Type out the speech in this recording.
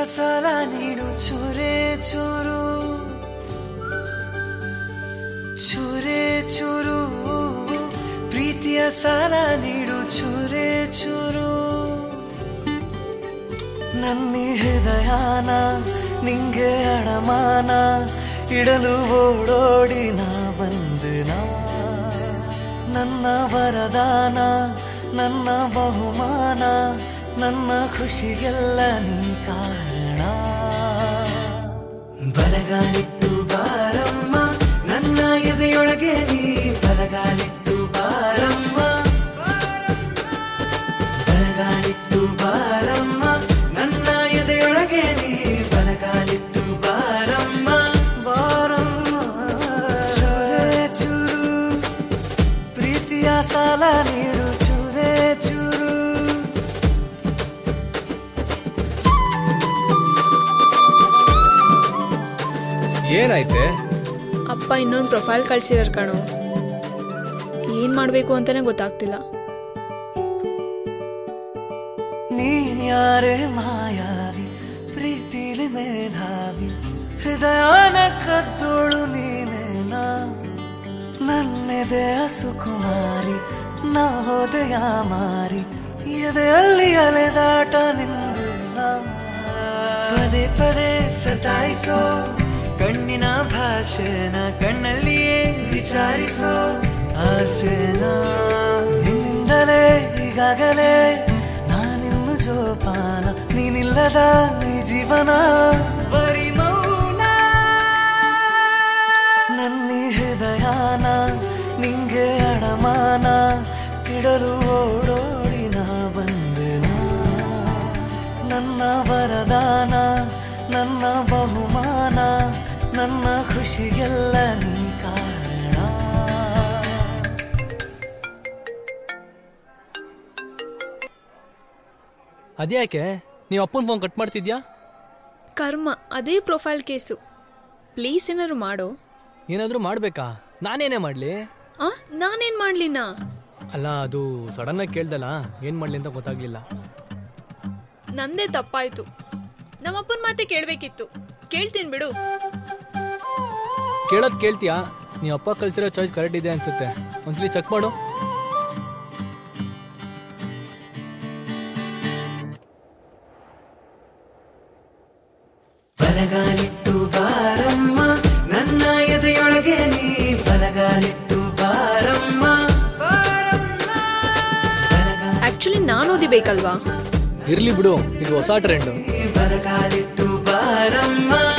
ಸಾಲ ನೀಡು ಚೂರೇ ಚೂರು ಚೂರೇ ಚೂರು ಪ್ರೀತಿಯ ಸಾಲ ನೀಡು ಚೂರೇ ಚೂರು ನನ್ನಿ ಹೃದಯನ ನಿಂಗೆ ಅಡಮಾನ ಇಡಲು ಓಡೋಡಿ ನಾ ಬಂದನ ನನ್ನ ವರದಾನ ನನ್ನ ಬಹುಮಾನ ನನ್ನ ಖುಷಿಗೆಲ್ಲ ನೀ ಕಾರಣ ಬಲಗಾಲಿಟ್ಟು ಬಾರಮ್ಮ ನನ್ನ ಎದೆಯೊಳಗೆ ನೀ ಬಲಗಾಲಿಟ್ಟು ಬಾರಮ್ಮ ಬಲಗಾಲಿಟ್ಟು ಬಾರಮ್ಮ ನನ್ನ ಎದೆಯೊಳಗೆ ನೀ ಬಲಗಾಲಿಟ್ಟು ಬಾರಮ್ಮ ಬಾರಮ್ಮ ಚೂರೇ ಚೂರು ಪ್ರೀತಿಯ ಸಾಲ ನೀಡು ಚೂರೇ ಚೂರು ಏನಾಯ್ತೆ ಅಪ್ಪ ಇನ್ನೊಂದು ಪ್ರೊಫೈಲ್ ಕಳ್ಸಿದಾರೆ ಕಣೋ ಏನು ಮಾಡಬೇಕು ಅಂತಲೇ ಗೊತ್ತಾಗ್ತಿಲ್ಲ ನೀನ್ ಯಾರೇ ಮಾಯಾವಿ ಪ್ರೀತಿಲಿ ಮೇಧಾವಿ ಹೃದಯನ ಕದ್ದೋಳು ನೀನೇನಾ ನನ್ನೆದೆಯ ಸುಕುಮಾರಿ ನಾ ಹೋದೆಯ ಮಾರಿ ಎದೆಯಲ್ಲಿ ಅಲೆದಾಟ ನಿಂದೇನಾ ಪದೇ ಪದೇ ಸತಾಯಿಸೋ ಕಣ್ಣಿನ ಭಾಷೆನ ಕಣ್ಣಲ್ಲಿಯೇ ವಿಚಾರಿಸೋ ಆಸೆನಾ ನಿನ್ನಿಂದಲೇ ಈಗಾಗಲೇ ನಾನಿನ್ನು ಜೋಪಾನ ನೀನಿಲ್ಲದ ಈ ಜೀವನ ಬರೀ ಮೌನ ನನ್ನಿ ಹೃದಯನ ನಿಂಗೆ ಅಡಮಾನ ಇಡಲು ಓಡೋಡಿ ನಾ ಬಂದೆನ ನನ್ನ ವರದಾನ ನನ್ನ ಬಹುಮಾನ ನನ್ನ ಖುಷಿಗೆಲ್ಲ ನೀ ಕಾರಣ ಅದ್ಯಾಕೆ ನೀವು ಅಪ್ಪನ ಫೋನ್ ಕಟ್ ಮಾಡ್ತಿದ್ಯಾ ಕರ್ಮ ಅದೇ ಪ್ರೊಫೈಲ್ ಕೇಸು ಪ್ಲೀಸ್ ಏನಾದ್ರು ಮಾಡೋ ಏನಾದರೂ ಮಾಡಬೇಕಾ ನಾನೇನೇ ಮಾಡಲಿ ಆ ನಾನೇನು ಮಾಡಲಿನ ಅಲ್ಲ ಅದು ಸಡನ್ನಾಗಿ ಕೇಳ್ದಲ್ಲ ಏನು ಮಾಡಲಿ ಅಂತ ಗೊತ್ತಾಗ್ಲಿಲ್ಲ ನಂದೇ ತಪ್ಪಾಯ್ತು ನಮ್ಮಪ್ಪನ ಮಾತೆ ಕೇಳಬೇಕಿತ್ತು ಕೇಳ್ತೀನಿ ಬಿಡು ಕೇಳೋದು ಕೇಳ್ತೀಯಾ ನೀವು ಅಪ್ಪ ಕಳ್ಸಿರೋ ಚಾಯ್ಸ್ ಕರೆಕ್ಟ್ ಇದೆ ಅನ್ಸುತ್ತೆ ಒಂದ್ಸಲಿ ಚೆಕ್ ಮಾಡು ಬಲಗಾಲಿಟ್ಟು ಬಾರಮ್ಮ ನನ್ನ ಎದೆಯೊಳಗೆ ನೀ ಬಲಗಾಲಿಟ್ಟು ಬಾರಮ್ಮ ಆ್ಯಕ್ಚುಲಿ ನಾನು ಓದಿಬೇಕಲ್ವಾ ಇರ್ಲಿ ಬಿಡು ಇದು ಹೊಸ ಟ್ರೆಂಡು ಬಲಗಾಲಿಟ್ಟು ಬಾರಮ್ಮ